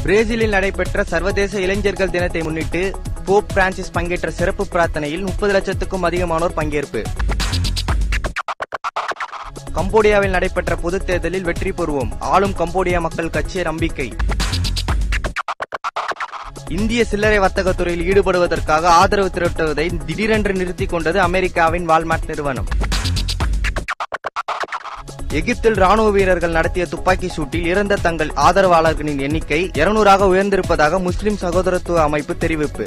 பிரேசிலில் நடைபெற்ற சர்வதேச இளைஞர்கள் தினத்தை முன்னிட்டு போப் பிரான்சிஸ் பங்கேற்ற சிறப்பு பிரார்த்தனையில் முப்பது லட்சத்துக்கும் அதிகமானோர் பங்கேற்பு கம்போடியாவில் நடைபெற்ற பொதுத் தேர்தலில் வெற்றி பெறுவோம் ஆளும் கம்போடியா மக்கள் கட்சி நம்பிக்கை இந்திய சில்லறை வர்த்தகத் துறையில் ஈடுபடுவதற்காக ஆதரவு திரட்டுவதை திடீரென்று நிறுத்திக் கொண்டது அமெரிக்காவின் வால்மார்ட் நிறுவனம் எகிப்தில் ராணுவ வீரர்கள் நடத்திய துப்பாக்கி சூட்டில் இறந்த தங்கள் ஆதரவாளர்களின் எண்ணிக்கை இருநூறாக உயர்ந்திருப்பதாக முஸ்லிம் சகோதரத்துவ அமைப்பு தெரிவிப்பு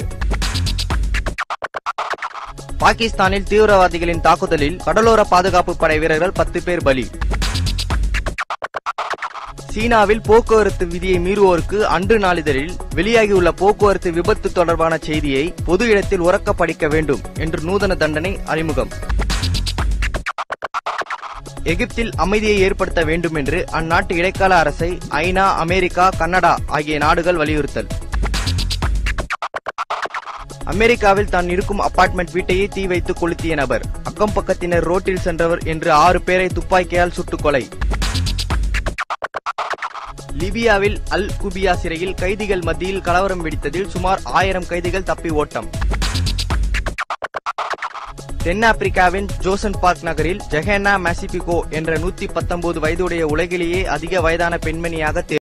பாகிஸ்தானில் தீவிரவாதிகளின் தாக்குதலில் கடலோர பாதுகாப்பு படை வீரர்கள் பத்து பேர் பலி சீனாவில் போக்குவரத்து விதியை மீறுவோருக்கு அன்று நாளிதழில் வெளியாகியுள்ள போக்குவரத்து விபத்து தொடர்பான செய்தியை பொது இடத்தில் உறக்க படிக்க வேண்டும் என்று நூதன தண்டனை அறிமுகம் எகிப்தில் அமைதியை ஏற்படுத்த வேண்டும் என்று அந்நாட்டு இடைக்கால அரசை ஐநா அமெரிக்கா கனடா ஆகிய நாடுகள் வலியுறுத்தல் அமெரிக்காவில் தான் இருக்கும் அபார்ட்மெண்ட் வீட்டையே தீ வைத்து கொளுத்திய நபர் அக்கம் பக்கத்தினர் ரோட்டில் சென்றவர் என்று ஆறு பேரை துப்பாக்கியால் சுட்டுக் கொலை லிபியாவில் அல் குபியா சிறையில் கைதிகள் மத்தியில் கலவரம் வெடித்ததில் சுமார் ஆயிரம் கைதிகள் தப்பி ஓட்டம் தென்னாப்பிரிக்காவின் ஜோசன் பார்க் நகரில் ஜெஹேனா மேசிபிகோ என்ற நூத்தி பத்தொன்பது வயதுடைய உலகிலேயே அதிக வயதான பெண்மணியாக தேர்வு